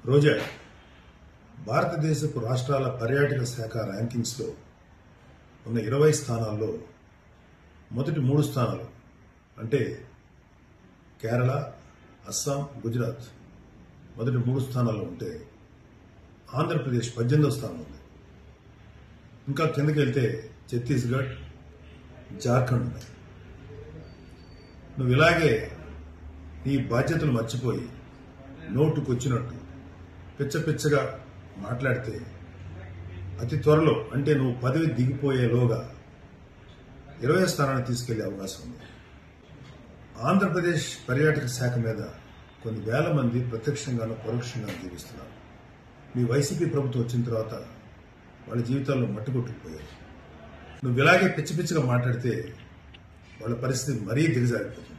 రోజా భారతదేశపు రాష్ట్రాల పర్యాటక శాఖ ర్యాంకింగ్స్లో ఉన్న ఇరవై స్థానాల్లో మొదటి మూడు స్థానాలు అంటే కేరళ అస్సాం గుజరాత్ మొదటి మూడు స్థానాల్లో ఉంటే ఆంధ్రప్రదేశ్ పద్దెనిమిదవ స్థానం ఉంది ఇంకా కిందకి వెళ్తే ఛత్తీస్గఢ్ జార్ఖండ్ ఉన్నాయి నువ్వు ఇలాగే నీ బాధ్యతలు మర్చిపోయి నోటుకొచ్చినట్టు పిచ్చ పిచ్చగా మాట్లాడితే అతి త్వరలో అంటే నువ్వు పదవి దిగిపోయేలోగా ఇరవై స్థానాన్ని తీసుకెళ్లే అవకాశం ఉంది ఆంధ్రప్రదేశ్ పర్యాటక శాఖ మీద కొన్ని వేల మంది ప్రత్యక్షంగానూ పరోక్షంగా జీవిస్తున్నారు మీ వైసీపీ ప్రభుత్వం వచ్చిన తర్వాత వాళ్ళ జీవితాల్లో మట్టుకొట్టుకుపోయారు నువ్వు ఇలాగే పిచ్చి పిచ్చిగా మాట్లాడితే వాళ్ళ పరిస్థితి మరీ దిగజారిపోతుంది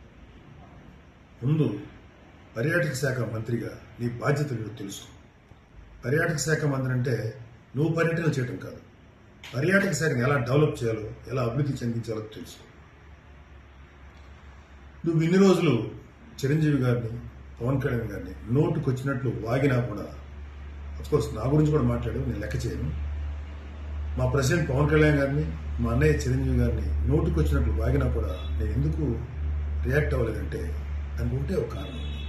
ముందు పర్యాటక శాఖ మంత్రిగా నీ బాధ్యతలు తెలుసు పర్యాటక శాఖ మంత్రి అంటే నువ్వు పర్యటనలు చేయడం కాదు పర్యాటక శాఖను ఎలా డెవలప్ చేయాలో ఎలా అభివృద్ధి చెందించాలో తెలుసు నువ్వు ఇన్ని రోజులు చిరంజీవి గారిని పవన్ కళ్యాణ్ గారిని నోటుకు వచ్చినట్లు వాగినా కూడా కోర్స్ నా గురించి కూడా మాట్లాడు నేను లెక్క చేయను మా ప్రెసిడెంట్ పవన్ కళ్యాణ్ గారిని మా అన్నయ్య చిరంజీవి గారిని నోటుకు వచ్చినట్లు వాగినా కూడా నేను ఎందుకు రియాక్ట్ అవ్వలేదంటే దానికి ఒకటే ఒక కారణం ఉంది.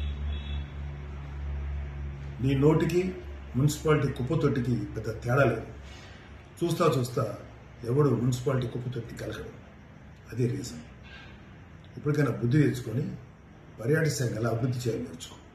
నీ నోటికి మున్సిపాలిటీ కుప్పతొట్టికి పెద్ద తేడా లేదు చూస్తా చూస్తా ఎవడు మున్సిపాలిటీ కుప్పతొట్టి కలగడు అదే రీజన్ ఇప్పటికైనా బుద్ధి తెచ్చుకొని పర్యాటక శాఖ ఎలా అభివృద్ధి చేయాలో నేర్చుకో